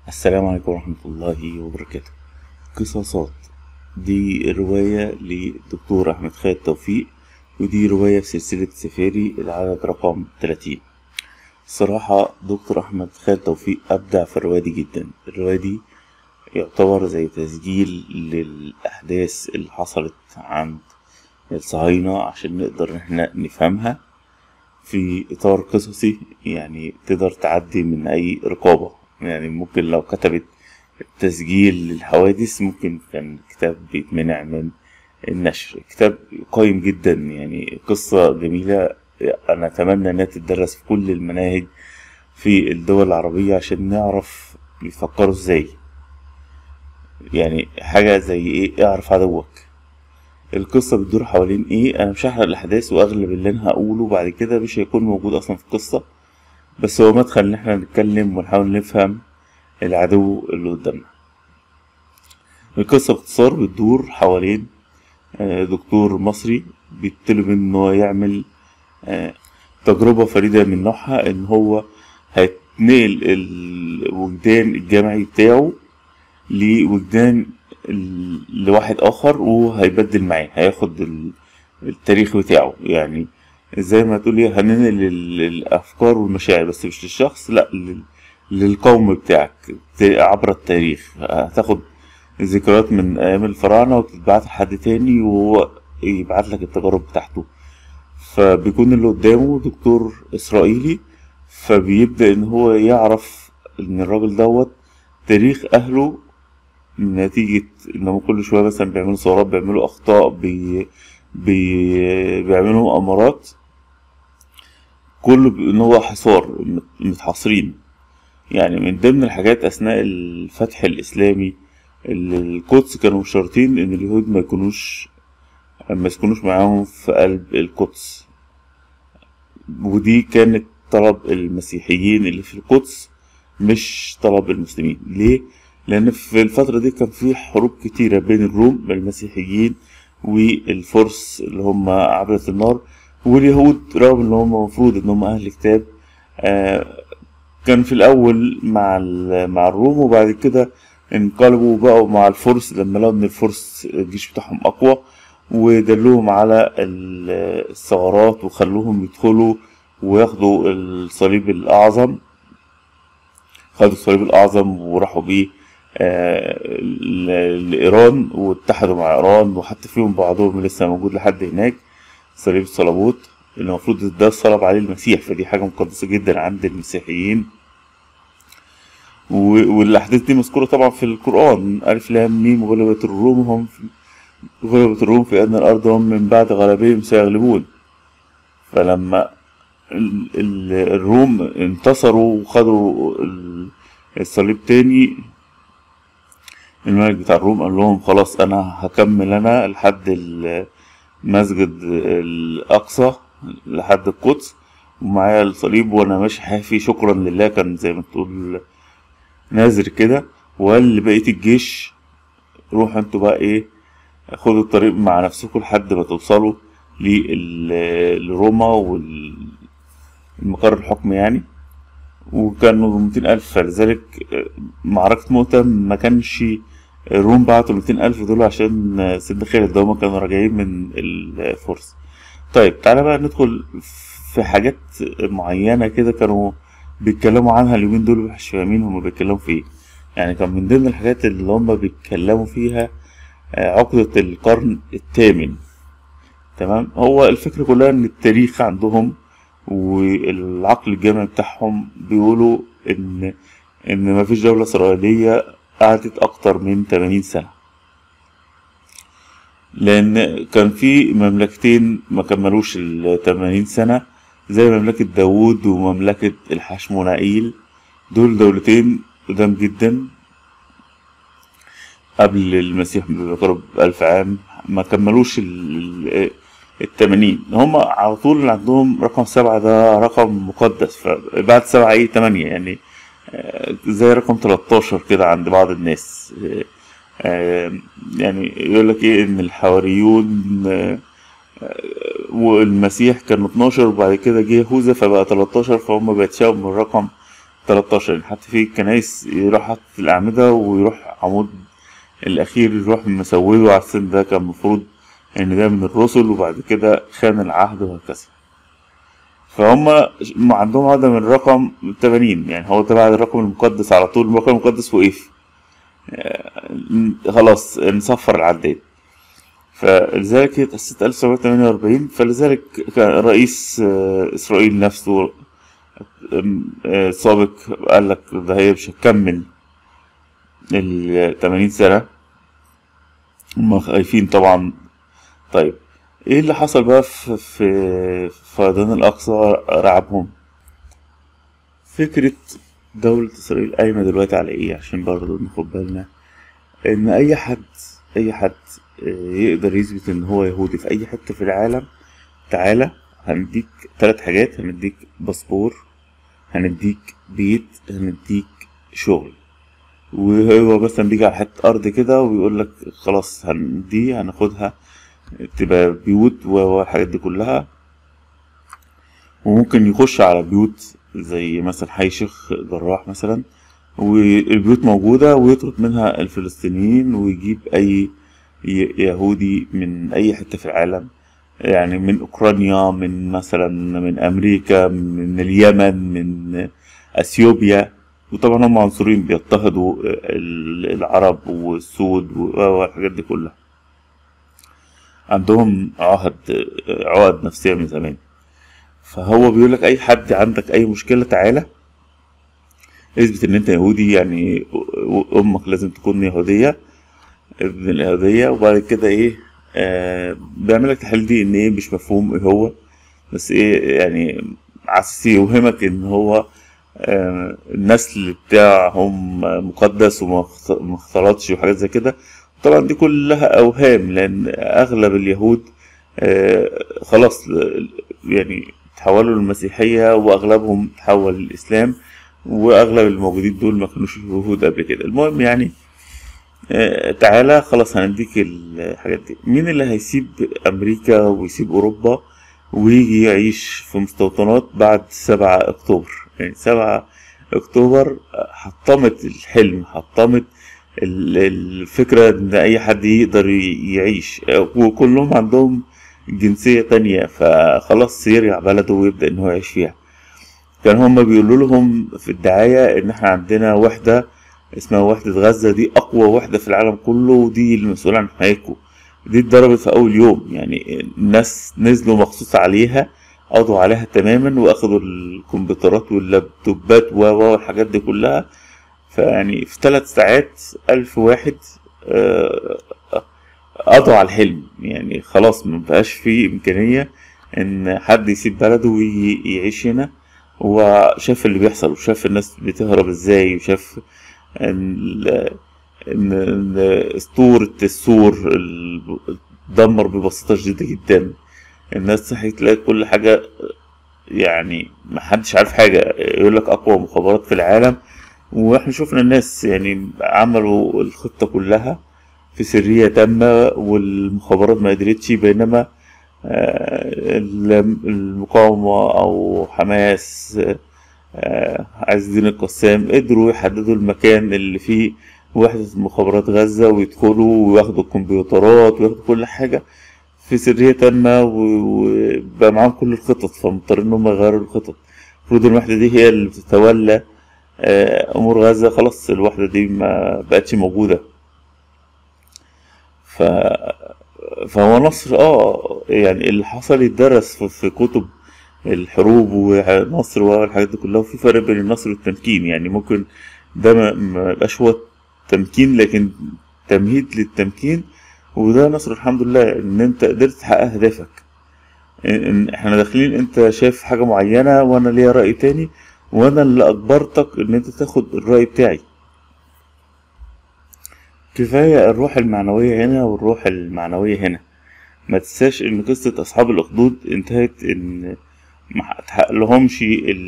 السلام عليكم ورحمة الله وبركاته قصصات دي رواية لدكتور أحمد خالد توفيق ودي رواية في سلسلة سفاري العدد رقم 30 الصراحة دكتور أحمد خالد توفيق أبدع في الرواية دي جدا الرواية دي يعتبر زي تسجيل للأحداث اللي حصلت عند الصهاينة عشان نقدر إن احنا نفهمها في إطار قصصي يعني تقدر تعدي من أي رقابة يعني ممكن لو كتبت تسجيل للحوادث ممكن كان الكتاب بيتمنع من النشر كتاب قيم جدا يعني قصة جميلة أنا أتمنى إنها تدرس في كل المناهج في الدول العربية عشان نعرف بيفكروا إزاي يعني حاجة زي إيه اعرف عدوك القصة بتدور حوالين إيه أنا مش هحرق الأحداث وأغلب اللي أنا هقوله بعد كده مش هيكون موجود أصلا في القصة بس هو مدخل إن إحنا نتكلم ونحاول نفهم العدو اللي قدامنا القصة باختصار بتدور حوالين دكتور مصري بيطلب إنه يعمل تجربة فريدة من نوعها إن هو هيتنقل الوجدان الجمعي بتاعه لوجدان لواحد آخر وهيبدل معاه هياخد التاريخ بتاعه يعني زي ما تقولي هننقل الأفكار والمشاعر بس مش للشخص لأ للقوم بتاعك عبر التاريخ هتاخد ذكريات من أيام الفراعنة وتتبعت لحد تاني وهو يبعت لك التجارب بتاعته فبيكون اللي قدامه دكتور إسرائيلي فبيبدأ إن هو يعرف إن الراجل دوت تاريخ أهله نتيجة إنهم كل شوية مثلا بيعملوا ثورات بيعملوا أخطاء بي بي بيعملوا مؤامرات كله إن هو حصار متحاصرين يعني من ضمن الحاجات أثناء الفتح الإسلامي القدس كانوا مشترطين إن اليهود ما يكونوش ما يسكنوش معاهم في قلب القدس ودي كانت طلب المسيحيين اللي في القدس مش طلب المسلمين ليه؟ لأن في الفترة دي كان في حروب كتيرة بين الروم المسيحيين والفرس اللي هم عبرة النار واليهود رغم ان هم المفروض ان هم اهل كتاب آه كان في الاول مع مع الروم وبعد كده انقلبوا بقوا مع الفرس لما لقوا ان الفرس الجيش بتاعهم اقوى ودلوهم على الثغرات وخلوهم يدخلوا وياخدوا الصليب الاعظم خدوا الصليب الاعظم وراحوا بيه آه لايران واتحدوا مع ايران وحتى فيهم بعضهم لسه موجود لحد هناك صليب الصليبوت اللي المفروض ده الصلب عليه المسيح فدي حاجة مقدسة جدا عند المسيحيين والأحداث دي مذكورة طبعا في القرآن ألف لام ميم وغلبة الروم هم غلبة الروم في أدنى الأرض هم من بعد غلبهم سيغلبون فلما الروم انتصروا وخدوا الصليب تاني الملك بتاع الروم قال لهم خلاص أنا هكمل أنا لحد المسجد الأقصى لحد القدس ومعايا الصليب وانا ماشي حافي شكرا لله كان زي ما تقول نازر كده وقال لبقية الجيش روحوا انتوا بقى ايه خدوا الطريق مع نفسكم لحد ما توصلوا لروما والمقر الحكم يعني وكانوا ميتين ألف فلذلك معركة مؤتة ما كانش الروم بعتوا ميتين ألف دول عشان سيدنا خالد ده هما كانوا راجعين من الفرس طيب تعالى بقى ندخل في حاجات معينة كده كانوا بيتكلموا عنها اليومين دول مش فاهمين هما بيتكلموا في ايه يعني كان من ضمن الحاجات اللي هما بيتكلموا فيها عقدة القرن الثامن تمام هو الفكرة كلها ان التاريخ عندهم والعقل الجامعي بتاعهم بيقولوا ان ان مفيش دولة اسرائيلية قعدت اكتر من 80 سنة لان كان في مملكتين ما كملوش ال 80 سنة زي مملكة داوود ومملكة الحشمونائيل دول دولتين قدام جدا قبل المسيح بقرب ألف عام ما كملوش ال التمانين هما على طول عندهم رقم سبعة ده رقم مقدس فبعد سبعة ايه تمانية يعني زي رقم تلاتاشر كده عند بعض الناس يعني يقول لك ايه ان الحواريون والمسيح كانوا 12 وبعد كده جه يهوذا فبقى 13 فهم بيتشابهوا من الرقم 13 يعني حتى في كنايس يروح حاطط الأعمدة ويروح عمود الأخير يروح مسويه على السن ده كان المفروض إن ده من الرسل وبعد كده خان العهد وهكذا فهم عندهم عادة من الرقم 80 يعني هو تبع الرقم المقدس على طول الرقم المقدس وقف خلاص نصفر العداد فلذلك هي تأسست 1948 فلذلك كان رئيس إسرائيل نفسه سابق قال لك ده هي مش هتكمل ال 80 سنة هم خايفين طبعا طيب ايه اللي حصل بقى في في فيضان الأقصى رعبهم فكرة دولة إسرائيل قايمة دلوقتي على ايه عشان برضه ناخد بالنا إن أي حد أي حد يقدر يثبت إن هو يهودي في أي حتة في العالم تعالى هنديك تلات حاجات هنديك باسبور هنديك بيت هنديك شغل وهو مثلا بيجي على حتة أرض كده وبيقول لك خلاص دي هناخدها تبقى بيوت والحاجات دي كلها وممكن يخش على بيوت زي مثلا حي شيخ جراح مثلا والبيوت موجودة ويطرد منها الفلسطينيين ويجيب أي يهودي من أي حتة في العالم يعني من أوكرانيا من مثلا من أمريكا من اليمن من أثيوبيا وطبعا هم عنصريين بيضطهدوا العرب والسود والحاجات دي كلها عندهم عهد عقد نفسية من زمان فهو بيقول لك أي حد عندك أي مشكلة تعالى اثبت إن أنت يهودي يعني أمك لازم تكون يهودية ابن اليهودية وبعد كده إيه آه بيعمل لك تحليل دي إن إيه مش مفهوم إيه هو بس إيه يعني عسس يوهمك إن هو آه النسل بتاعهم مقدس وما اختلطش وحاجات زي كده طبعا دي كلها اوهام لان اغلب اليهود آه خلاص يعني تحولوا للمسيحية واغلبهم تحول للاسلام واغلب الموجودين دول ما كانوش يهود قبل كده المهم يعني آه تعالى خلاص هنديك الحاجات دي مين اللي هيسيب امريكا ويسيب اوروبا ويجي يعيش في مستوطنات بعد سبعة اكتوبر يعني سبعة اكتوبر حطمت الحلم حطمت الفكرة إن أي حد يقدر يعيش وكلهم عندهم جنسية تانية فخلاص يرجع بلده ويبدأ إن هو يعيش فيها كان هما بيقولوا لهم في الدعاية إن إحنا عندنا وحدة اسمها وحدة غزة دي أقوى وحدة في العالم كله ودي المسؤولة عن حمايتكم دي اتضربت في أول يوم يعني الناس نزلوا مخصوص عليها قضوا عليها تماما وأخدوا الكمبيوترات واللابتوبات والحاجات دي كلها فيعني في ثلاث ساعات ألف واحد قضوا على الحلم يعني خلاص مبقاش فيه إمكانية إن حد يسيب بلده ويجي يعيش هنا هو شاف اللي بيحصل وشاف الناس بتهرب ازاي وشاف ان ان اسطورة السور دمر ببساطة شديدة جدا الناس صحي تلاقي كل حاجة يعني محدش عارف حاجة يقول لك أقوى مخابرات في العالم واحنا شفنا الناس يعني عملوا الخطة كلها في سرية تامة والمخابرات ما قدرتش بينما المقاومة أو حماس عز الدين القسام قدروا يحددوا المكان اللي فيه وحدة مخابرات غزة ويدخلوا وياخدوا الكمبيوترات وياخدوا كل حاجة في سرية تامة وبقى معاهم كل الخطط فمضطرين إنهم يغيروا الخطط المفروض الوحدة دي هي اللي بتتولى امور غزه خلاص الوحده دي ما بقتش موجوده ف فهو نصر اه يعني اللي حصل يتدرس في كتب الحروب ونصر والحاجات دي كلها وفي فرق بين النصر والتمكين يعني ممكن ده ما يبقاش هو تمكين لكن تمهيد للتمكين وده نصر الحمد لله ان انت قدرت تحقق اهدافك ان احنا داخلين انت شايف حاجه معينه وانا ليا راي تاني وانا اللي اجبرتك ان انت تاخد الرأي بتاعي كفاية الروح المعنوية هنا والروح المعنوية هنا ما تنساش ان قصة اصحاب الاخدود انتهت ان ما لهمش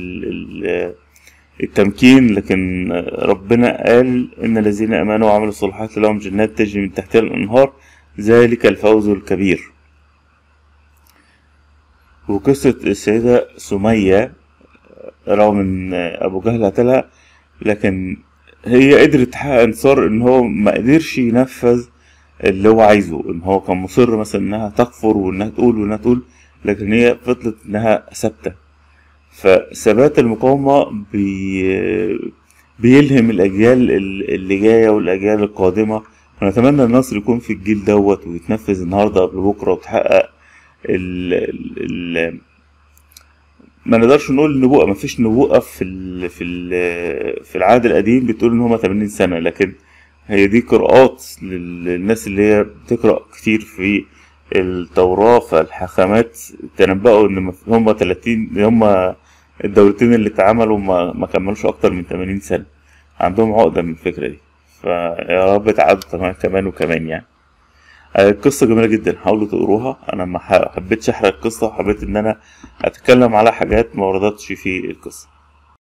التمكين لكن ربنا قال ان الذين امنوا وعملوا الصالحات لهم جنات تجري من تحتها الانهار ذلك الفوز الكبير وقصة السيدة سمية رغم ان ابو جهل قتلها لكن هي قدرت تحقق انتصار ان هو ما قدرش ينفذ اللي هو عايزه ان هو كان مصر مثلا انها تكفر وانها تقول وانها تقول لكن هي فضلت انها ثابته فثبات المقاومه بي بيلهم الاجيال اللي جايه والاجيال القادمه ونتمنى النصر يكون في الجيل دوت ويتنفذ النهارده قبل بكره وتحقق ال ال ال ما نقدرش نقول نبوءة ما فيش نبوءة في ال في ال في العهد القديم بتقول ان هم 80 سنة لكن هي دي قراءات للناس اللي هي بتقرأ كتير في التوراة فالحاخامات تنبأوا ان هم 30 هم الدولتين اللي اتعملوا ما, ما كملوش اكتر من 80 سنة عندهم عقدة من الفكرة دي فيا رب تعدوا كمان وكمان يعني القصة جميلة جدا حاولوا تقروها أنا ما حبيتش أحرق القصة وحبيت إن أنا أتكلم على حاجات ما وردتش في القصة